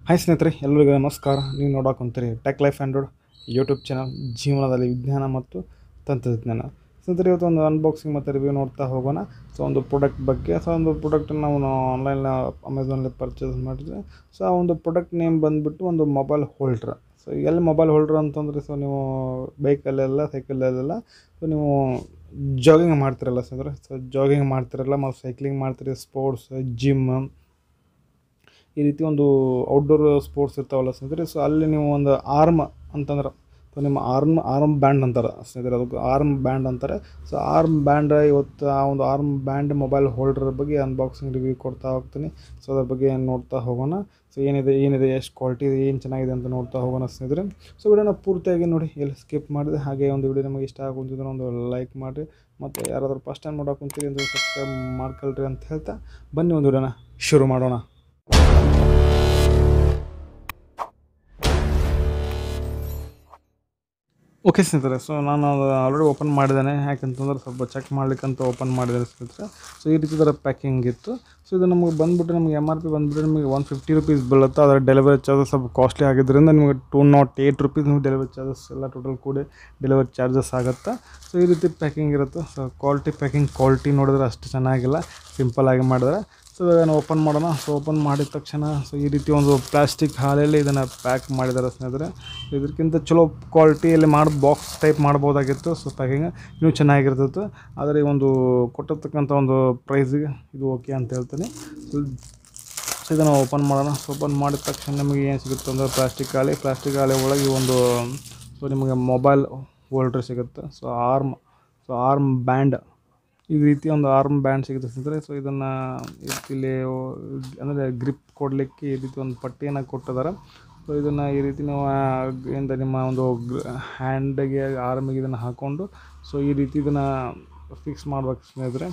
hi ಸ್ನೇಹಿತರೆ ಎಲ್ಲರಿಗೂ ನಮಸ್ಕಾರ ನೀವು ನೋಡೋಕೊಂತೀರಿ tech life Android YouTube channel ಜೀವನದಲ್ಲಿ ವಿಜ್ಞಾನ ಮತ್ತು ತಂತ್ರಜ್ಞಾನ ಸ್ನೇಹಿತರೆ ಇವತ್ತು ಒಂದು ಅನ್ಬಾಕ್ಸಿಂಗ್ ಮತ್ತು ರಿವ್ಯೂ ನೋಡ್ತಾ ಹೋಗೋಣ ಸೊ ಒಂದು ಪ್ರಾಡಕ್ಟ್ ಬಗ್ಗೆ ಸೊ ಒಂದು ಪ್ರಾಡಕ್ಟನ್ನು ನಾವು ಆನ್ಲೈನ್ ಅಮೆಝಾನಲ್ಲಿ ಪರ್ಚೇಸ್ ಮಾಡಿದ್ರೆ ಸೊ ಆ ಒಂದು ಪ್ರಾಡಕ್ಟ್ ನೇಮ್ ಬಂದುಬಿಟ್ಟು ಒಂದು ಮೊಬೈಲ್ ಹೋಲ್ಡ್ರ್ ಸೊ ಎಲ್ಲಿ ಮೊಬೈಲ್ ಹೋಲ್ಡ್ರ್ ಅಂತಂದರೆ ಸೊ ನೀವು ಬೈಕಲ್ಲೆಲ್ಲ ಸೈಕಲಲ್ಲೆಲ್ಲ ಸೊ ನೀವು ಜಾಗಿಂಗ್ ಮಾಡ್ತಿರಲ್ಲ ಸ್ನೇಹಿತರೆ ಸೊ ಜಾಗಿಂಗ್ ಮಾಡ್ತಿರಲ್ಲ ಮತ್ತು ಸೈಕ್ಲಿಂಗ್ ಮಾಡ್ತೀರಿ ಸ್ಪೋರ್ಟ್ಸ್ ಜಿಮ್ ಈ ರೀತಿ ಒಂದು ಔಟ್ಡೋರ್ ಸ್ಪೋರ್ಟ್ಸ್ ಇರ್ತಾವಲ್ಲ ಸ್ನೇಹಿತರೆ ಸೊ ಅಲ್ಲಿ ನೀವು ಒಂದು ಆರ್ಮ್ ಅಂತಂದ್ರೆ ಸೊ ನಿಮ್ಮ ಆರ್ಮ್ ಆರ್ಮ್ ಬ್ಯಾಂಡ್ ಅಂತಾರೆ ಸ್ನೇಹಿತರೆ ಅದಕ್ಕೆ ಆರ್ಮ್ ಬ್ಯಾಂಡ್ ಅಂತಾರೆ ಸೊ ಆರ್ಮ್ ಬ್ಯಾಂಡ್ ಇವತ್ತು ಆ ಒಂದು ಆರ್ಮ್ ಬ್ಯಾಂಡ್ ಮೊಬೈಲ್ ಹೋಲ್ಡರ್ ಬಗ್ಗೆ ಅನ್ಬಾಕ್ಸಿಂಗ್ ರಿವ್ಯೂ ಕೊಡ್ತಾ ಹೋಗ್ತೀನಿ ಸೊ ಅದ್ರ ಬಗ್ಗೆ ನೋಡ್ತಾ ಹೋಗೋಣ ಸೊ ಏನಿದೆ ಏನಿದೆ ಎಷ್ಟು ಕ್ವಾಲಿಟಿ ಇದೆ ಏನು ಚೆನ್ನಾಗಿದೆ ಅಂತ ನೋಡ್ತಾ ಹೋಗೋಣ ಸ್ನೇಹಿತರೆ ಸೊ ವಿಡಿಯೋನ ಪೂರ್ತಿಯಾಗಿ ನೋಡಿ ಎಲ್ಲಿ ಸ್ಕಿಪ್ ಮಾಡಿದೆ ಹಾಗೆ ಒಂದು ವಿಡಿಯೋ ನಿಮಗೆ ಇಷ್ಟ ಆಗುತ್ತಿದ್ರೆ ಒಂದು ಲೈಕ್ ಮಾಡಿರಿ ಮತ್ತು ಯಾರಾದರೂ ಫಸ್ಟ್ ಟೈಮ್ ನೋಡೋಕೆ ಕುಂತೀರಿ ಅಂದರೆ ಸಬ್ಸ್ಕ್ರೈಬ್ ಮಾಡ್ಕೊಳ್ರಿ ಅಂತ ಹೇಳ್ತಾ ಬನ್ನಿ ಒಂದು ವಿಡಿಯೋನ ಶುರು ಮಾಡೋಣ ಓಕೆ ಸ್ನೇಹಿತರೆ ಸೊ ನಾನು ಆಲ್ರೆಡಿ ಓಪನ್ ಮಾಡಿದ್ದೇನೆ ಯಾಕಂತಂದ್ರೆ ಸ್ವಲ್ಪ ಚೆಕ್ ಮಾಡ್ಲಿಕ್ಕಂತ ಓಪನ್ ಮಾಡಿದ್ದೇನೆ ಸ್ನೇಹಿತರೆ ಸೊ ಈ ರೀತಿ ಥರ ಪ್ಯಾಕಿಂಗ್ ಇತ್ತು ಸೊ ಇದು ನಮಗೆ ಬಂದುಬಿಟ್ಟು ನಮಗೆ ಎಮ್ ಆರ್ ಪಿ ಬಂದುಬಿಟ್ಟು ನಿಮಗೆ ಒನ್ ಫಿಫ್ಟಿ ರುಪೀಸ್ ಬೀಳುತ್ತೆ ಅದರ ಡೆಲಿವರಿ ಚಾರ್ಜಸ್ ಸ್ವಲ್ಪ ಕಾಸ್ಟ್ಲಿ ಆಗಿದ್ದರಿಂದ ನಿಮಗೆ ಟೂ ನಾಟ್ ಏಯ್ಟ್ ರುಪೀಸ್ ನಿಮಗೆ ಡೆಲಿವರಿ ಚಾರ್ಜಸ್ ಎಲ್ಲ ಟೋಟಲ್ ಕೂಡಿ ಡೆಲಿವರಿ ಚಾರ್ಜಸ್ ಆಗುತ್ತೆ ಸೊ ಈ ರೀತಿ ಪ್ಯಾಕಿಂಗ್ ಇರುತ್ತೆ ಸೊ ಕ್ವಾಲಿಟಿ ಪ್ಯಾಕಿಂಗ್ ಕ್ವಾಲಿಟಿ ನೋಡಿದ್ರೆ ಅಷ್ಟು ಚೆನ್ನಾಗಿಲ್ಲ ಸಿಂಪಲ್ಲಾಗಿ ಮಾಡಿದ್ರೆ ಸೊ ಇದನ್ನು ಓಪನ್ ಮಾಡೋಣ ಸೊ ಓಪನ್ ಮಾಡಿದ ತಕ್ಷಣ ಸೊ ಈ ರೀತಿ ಒಂದು ಪ್ಲಾಸ್ಟಿಕ್ ಹಾಳೆಯಲ್ಲಿ ಇದನ್ನು ಪ್ಯಾಕ್ ಮಾಡಿದ್ದಾರೆ ಸ್ನೇಹಿತರೆ ಇದಕ್ಕಿಂತ ಚಲೋ ಕ್ವಾಲಿಟಿಯಲ್ಲಿ ಮಾಡಿ ಬಾಕ್ಸ್ ಟೈಪ್ ಮಾಡ್ಬೋದಾಗಿತ್ತು ಸೊ ಪ್ಯಾಕಿಂಗ್ ಇನ್ನೂ ಚೆನ್ನಾಗಿರ್ತಿತ್ತು ಆದರೆ ಈ ಒಂದು ಕೊಟ್ಟಿರ್ತಕ್ಕಂಥ ಒಂದು ಪ್ರೈಸಿಗೆ ಇದು ಓಕೆ ಅಂತ ಹೇಳ್ತೀನಿ ಸೊ ಇದನ್ನು ಓಪನ್ ಮಾಡೋಣ ಸೊ ಓಪನ್ ಮಾಡಿದ ತಕ್ಷಣ ನಿಮಗೆ ಏನು ಸಿಗುತ್ತೆ ಅಂದರೆ ಪ್ಲಾಸ್ಟಿಕ್ ಹಾಳೆ ಪ್ಲಾಸ್ಟಿಕ್ ಹಾಳೆ ಒಳಗೆ ಈ ಒಂದು ಸೊ ನಿಮಗೆ ಮೊಬೈಲ್ ಹೋಲ್ಡ್ರ್ ಸಿಗುತ್ತೆ so arm so arm band ಈ ರೀತಿ ಒಂದು ಆರ್ಮ್ ಬ್ಯಾಂಡ್ ಸಿಗುತ್ತೆ ಸ್ನೇಹಿತರೆ ಸೊ ಇದನ್ನು ಇಲ್ಲಿ ಅಂದರೆ ಗ್ರಿಪ್ ಕೊಡಲಿಕ್ಕೆ ಈ ರೀತಿ ಒಂದು ಪಟ್ಟಿಯನ್ನು ಕೊಟ್ಟಿದ್ದಾರೆ ಸೊ ಇದನ್ನು ಈ ರೀತಿ ನೀವು ಇಂದ ನಿಮ್ಮ ಒಂದು ಹ್ಯಾಂಡಿಗೆ ಆರ್ಮಿಗೆ ಇದನ್ನು ಹಾಕ್ಕೊಂಡು ಸೊ ಈ ರೀತಿ ಇದನ್ನು ಫಿಕ್ಸ್ ಮಾಡ್ಬೇಕು ಸ್ನೇಹಿತರೆ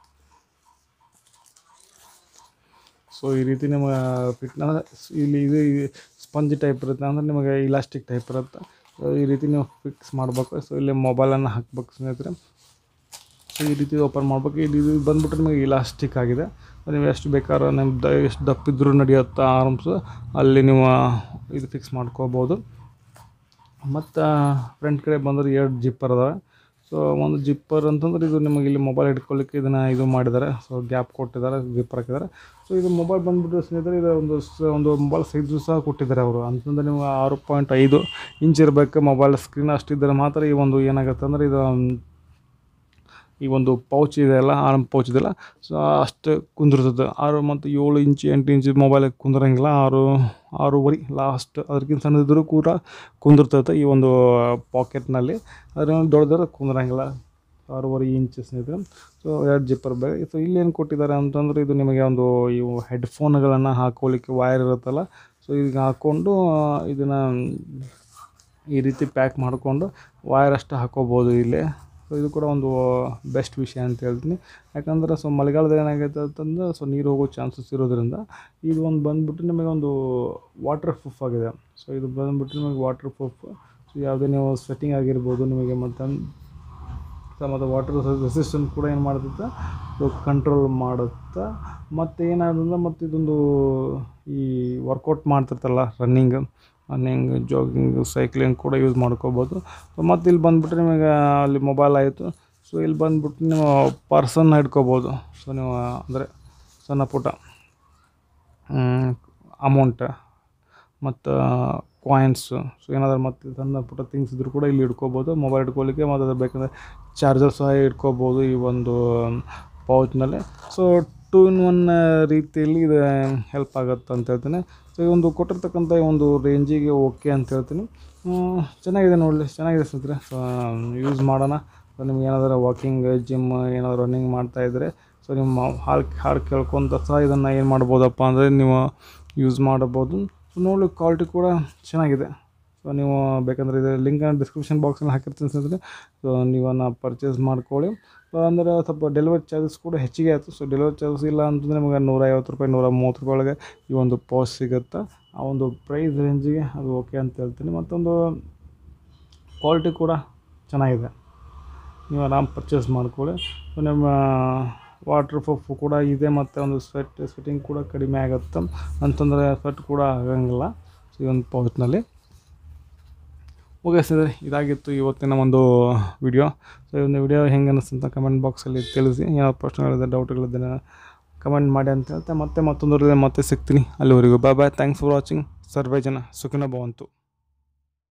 ಸೊ ಈ ರೀತಿ ನಿಮಗೆ ಫಿಟ್ ಅಂದರೆ ಇಲ್ಲಿ ಇದು ಸ್ಪಂಜ್ ಟೈಪ್ ಇರುತ್ತೆ ಅಂದರೆ ನಿಮಗೆ ಇಲಾಸ್ಟಿಕ್ ಟೈಪ್ ಇರುತ್ತೆ ಸೊ ಈ ರೀತಿ ನೀವು ಫಿಕ್ಸ್ ಮಾಡಬೇಕು ಸೊ ಇಲ್ಲಿ ಮೊಬೈಲನ್ನು ಹಾಕ್ಬೇಕು ಸ್ನೇಹಿತರೆ ಸೊ ಈ ರೀತಿ ಓಪನ್ ಮಾಡ್ಬೇಕು ಇದು ಇದು ಬಂದ್ಬಿಟ್ಟು ನಿಮಗೆ ಇಲಾಸ್ಟಿಕ್ ಆಗಿದೆ ನೀವು ಎಷ್ಟು ಬೇಕಾದ್ರೂ ನಿಮ್ಮ ದ ಎಷ್ಟು ದಪ್ಪಿದ್ರೂ ನಡೆಯುತ್ತೆ ಆರ್ಮ್ಸು ಅಲ್ಲಿ ನೀವು ಇದು ಫಿಕ್ಸ್ ಮಾಡ್ಕೋಬೋದು ಮತ್ತು ಫ್ರಂಟ್ ಕಡೆ ಬಂದರೆ ಎರಡು ಜಿಪ್ಪರ್ ಅದಾವೆ ಸೊ ಒಂದು ಜಿಪ್ಪರ್ ಅಂತಂದ್ರೆ ಇದು ನಿಮಗೆ ಇಲ್ಲಿ ಮೊಬೈಲ್ ಇಟ್ಕೊಳ್ಳಿಕ್ಕೆ ಇದನ್ನು ಇದು ಮಾಡಿದ್ದಾರೆ ಸೊ ಗ್ಯಾಪ್ ಕೊಟ್ಟಿದ್ದಾರೆ ಜಿಪ್ಪರ್ ಹಾಕಿದ್ದಾರೆ ಸೊ ಇದು ಮೊಬೈಲ್ ಬಂದುಬಿಟ್ಟು ಸ್ನೇಹಿತರೆ ಇದು ಒಂದು ಸ ಒಂದು ಮೊಬೈಲ್ ಸೈಜು ಸಹ ಕೊಟ್ಟಿದ್ದಾರೆ ಅವರು ಅಂತಂದ್ರೆ ನಿಮ್ಗೆ ಆರು ಪಾಯಿಂಟ್ ಐದು ಇಂಚ್ ಇರಬೇಕು ಮೊಬೈಲ್ ಸ್ಕ್ರೀನ್ ಅಷ್ಟಿದ್ದರೆ ಮಾತ್ರ ಈ ಒಂದು ಏನಾಗುತ್ತೆ ಅಂದರೆ ಇದು ಈ ಒಂದು ಪೌಚ್ ಇದೆಯಲ್ಲ ಆರ್ಮ್ ಪೌಚ್ ಇದೆಯಲ್ಲ ಸೊ ಅಷ್ಟು ಕುಂದಿರ್ತದೆ ಆರು ಮತ್ತು ಏಳು ಇಂಚ್ ಎಂಟು ಇಂಚ್ ಮೊಬೈಲ್ ಕುಂದಿರಂಗಿಲ್ಲ ಆರು ಆರೂವರೆ ಲಾಸ್ಟ್ ಅದಕ್ಕಿಂತ ಸಣ್ಣದಿದ್ದರೂ ಕೂಡ ಕುಂದಿರ್ತೈತೆ ಈ ಒಂದು ಪಾಕೆಟ್ನಲ್ಲಿ ಅದ್ರ ದೊಡ್ಡದಾದ್ರೆ ಕುಂದಿರಂಗಿಲ್ಲ ಆರೂವರೆ ಇಂಚ್ ಸ್ನೇಹಿತರೆ ಸೊ ಎರಡು ಜಿಪ್ಪರ್ ಬೇಗ ಸೊ ಇಲ್ಲೇನು ಕೊಟ್ಟಿದ್ದಾರೆ ಅಂತಂದರೆ ಇದು ನಿಮಗೆ ಒಂದು ಇವು ಹೆಡ್ಫೋನ್ಗಳನ್ನು ಹಾಕ್ಕೊಳ್ಳಿಕ್ಕೆ ವೈರ್ ಇರುತ್ತಲ್ಲ ಸೊ ಈಗ ಹಾಕ್ಕೊಂಡು ಇದನ್ನು ಈ ರೀತಿ ಪ್ಯಾಕ್ ಮಾಡಿಕೊಂಡು ವೈರ್ ಅಷ್ಟು ಹಾಕೋಬೋದು ಇಲ್ಲಿ ಸೊ ಇದು ಕೂಡ ಒಂದು ಬೆಸ್ಟ್ ವಿಷಯ ಅಂತ ಹೇಳ್ತೀನಿ ಯಾಕಂದ್ರೆ ಸೊ ಮಳೆಗಾಲದಲ್ಲಿ ಏನಾಗೈತೆ ಅಂತಂದ್ರೆ ಸೊ ನೀರು ಹೋಗೋ ಚಾನ್ಸಸ್ ಇರೋದ್ರಿಂದ ಇದು ಒಂದು ಬಂದುಬಿಟ್ಟು ನಿಮಗೆ ಒಂದು ವಾಟರ್ ಪ್ರೂಫ್ ಆಗಿದೆ ಸೊ ಇದು ಬಂದುಬಿಟ್ಟು ನಿಮಗೆ ವಾಟರ್ ಪ್ರೂಫ್ ಸೊ ಯಾವುದೇ ನೀವು ಸ್ವೆಟ್ಟಿಂಗ್ ಆಗಿರ್ಬೋದು ನಿಮಗೆ ಮತ್ತು ಸೊ ಮತ್ತು ವಾಟರ್ ರೆಸಿಸ್ಟೆನ್ಸ್ ಕೂಡ ಏನು ಮಾಡುತ್ತೆ ಸೊ ಕಂಟ್ರೋಲ್ ಮಾಡುತ್ತೆ ಮತ್ತು ಏನಾದ್ರೆ ಮತ್ತು ಇದೊಂದು ಈ ವರ್ಕೌಟ್ ಮಾಡ್ತಿರ್ತಲ್ಲ ರನ್ನಿಂಗ್ ರನ್ನಿಂಗ್ ಜಾಗಿಂಗ್ ಸೈಕ್ಲಿಂಗ್ ಕೂಡ ಯೂಸ್ ಮಾಡ್ಕೋಬೋದು ಮತ್ತು ಇಲ್ಲಿ ಬಂದುಬಿಟ್ಟು ನಿಮಗೆ ಅಲ್ಲಿ ಮೊಬೈಲ್ ಆಯಿತು ಸೊ ಇಲ್ಲಿ ಬಂದುಬಿಟ್ಟು ನೀವು ಪರ್ಸನ್ನ ಇಟ್ಕೋಬೋದು ಸೊ ನೀವು ಅಂದರೆ ಸಣ್ಣ ಪುಟ್ಟ ಅಮೌಂಟ್ ಮತ್ತು ಕಾಯಿನ್ಸು ಸೊ ಏನಾದರೂ ಮತ್ತು ಸಣ್ಣ ಪುಟ್ಟ ಥಿಂಗ್ಸ್ ಇದ್ದರೂ ಕೂಡ ಇಲ್ಲಿ ಇಟ್ಕೋಬೋದು ಮೊಬೈಲ್ ಇಟ್ಕೊಳ್ಳಿಕ್ಕೆ ಮತ್ತು ಅದು ಬೇಕಂದರೆ ಚಾರ್ಜರ್ ಸಹ ಇಟ್ಕೋಬೋದು ಈ ಒಂದು ಪೌಚ್ನಲ್ಲಿ ಸೊ ಟೂ ಇನ್ ಒನ್ ರೀತಿಯಲ್ಲಿ ಇದು ಹೆಲ್ಪ್ ಆಗುತ್ತೆ ಅಂತ ಹೇಳ್ತೀನಿ ಸೊ ಈ ಒಂದು ಕೊಟ್ಟಿರ್ತಕ್ಕಂಥ ಈ ಒಂದು ರೇಂಜಿಗೆ ಓಕೆ ಅಂತ ಹೇಳ್ತೀನಿ ಚೆನ್ನಾಗಿದೆ ನೋಡಲಿ ಚೆನ್ನಾಗಿದೆ ಸ್ನೇಹಿತರೆ ಸೊ ಯೂಸ್ ಮಾಡೋಣ ಸೊ ನಿಮ್ಗೆ ಏನಾದರೂ ವಾಕಿಂಗ್ ಜಿಮ್ ಏನಾದರೂ ರನ್ನಿಂಗ್ ಮಾಡ್ತಾಯಿದ್ರೆ ಸೊ ನಿಮ್ಮ ಹಾಡು ಹಾಡು ಕೇಳ್ಕೊತ ಸಹ ಇದನ್ನು ಏನು ಮಾಡ್ಬೋದಪ್ಪ ಅಂದರೆ ನೀವು ಯೂಸ್ ಮಾಡಬೋದು ಸೊ ನೋಡಲಿ ಕ್ವಾಲಿಟಿ ಕೂಡ ಚೆನ್ನಾಗಿದೆ ಸೊ ನೀವು ಬೇಕಂದರೆ ಇದು ಲಿಂಕನ್ನು ಡಿಸ್ಕ್ರಿಪ್ಷನ್ ಬಾಕ್ಸಲ್ಲಿ ಹಾಕಿರ್ತೀನಿ ಸ್ನೇಹಿತರೆ ಸೊ ನೀವನ್ನು ಪರ್ಚೇಸ್ ಮಾಡ್ಕೊಳ್ಳಿ ಸೊ ಅಂದರೆ ಸ್ವಲ್ಪ ಡೆಲಿವರಿ ಚಾರ್ಜಸ್ ಕೂಡ ಹೆಚ್ಚಿಗೆ ಆಯಿತು ಸೊ ಡೆಲಿವರಿ ಚಾರ್ಜಸ್ ಇಲ್ಲ ಅಂತಂದರೆ ನಿಮಗೆ ನೂರ ಐವತ್ತು ರೂಪಾಯಿ ನೂರ ಮೂವತ್ತು ರೂಪಾಯಿ ಒಳಗೆ ಈ ಒಂದು ಪೌಚ್ ಸಿಗುತ್ತೆ ಆ ಒಂದು ಪ್ರೈಸ್ ರೇಂಜಿಗೆ ಅದು ಓಕೆ ಅಂತ ಹೇಳ್ತೀನಿ ಮತ್ತೊಂದು ಕ್ವಾಲಿಟಿ ಕೂಡ ಚೆನ್ನಾಗಿದೆ ನೀವು ಆರಾಮ್ ಪರ್ಚೇಸ್ ಮಾಡ್ಕೊಳ್ಳಿ ಸೊ ನಿಮ್ಮ ವಾಟರ್ ಪ್ರೂಫ್ ಕೂಡ ಇದೆ ಮತ್ತು ಒಂದು ಸ್ವೆಟ್ ಸ್ವೆಟಿಂಗ್ ಕೂಡ ಕಡಿಮೆ ಆಗುತ್ತೆ ಅಂತಂದರೆ ಸ್ವೆಟ್ ಕೂಡ ಆಗಂಗಿಲ್ಲ ಸೊ ಈ ಒಂದು ಪೌಚ್ನಲ್ಲಿ ಓಕೆ ಸ್ನೇಹಿತರೆ ಇದಾಗಿತ್ತು ಇವತ್ತಿನ ಒಂದು ವಿಡಿಯೋ ಸೊ ಈ ಒಂದು ವಿಡಿಯೋ ಹೆಂಗೆ ಅನ್ನಿಸ್ತಂತ ಕಮೆಂಟ್ ಬಾಕ್ಸಲ್ಲಿ ತಿಳಿಸಿ ಯಾವ ಪ್ರಶ್ನೆಗಳಿದೆ ಡೌಟ್ಗಳಿದ್ದರೆ ಕಮೆಂಟ್ ಮಾಡಿ ಅಂತ ಹೇಳ್ತಾ ಮತ್ತೆ ಮತ್ತೊಂದು ಮತ್ತೆ ಸಿಗ್ತೀನಿ ಅಲ್ಲಿವರೆಗೂ bye bye thanks for watching ಸರ್ವೇ ಜನ ಸುಖಿನ ಭವಂತು